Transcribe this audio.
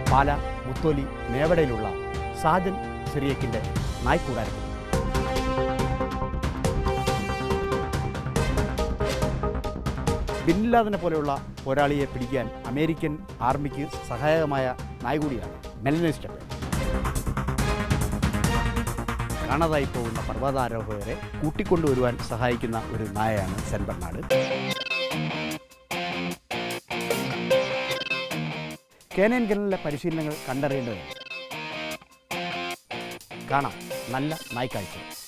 പാല മുത്തോലി മേവടയിലുള്ള സാജൻ സിറിയക്കിൻ്റെ നായ്ക്കൂടാരത്തിൽ ബിൻലാദനെ പോലെയുള്ള പോരാളിയെ പിടിക്കാൻ അമേരിക്കൻ ആർമിക്ക് സഹായകമായ നായ കൂടിയാണ് മെലനൈസ് ടെപ്പേ കാണാതായി പോകുന്ന പർവ്വതാരോഹകരെ കൂട്ടിക്കൊണ്ടുവരുവാൻ സഹായിക്കുന്ന ഒരു നായയാണ് സെൻ ബെർണാഡ് കേനയൻ കിണലിലെ പരിശീലനങ്ങൾ കണ്ടറിയേണ്ടതുണ്ട് കാണാം നല്ല നായ്ക്കാഴ്ച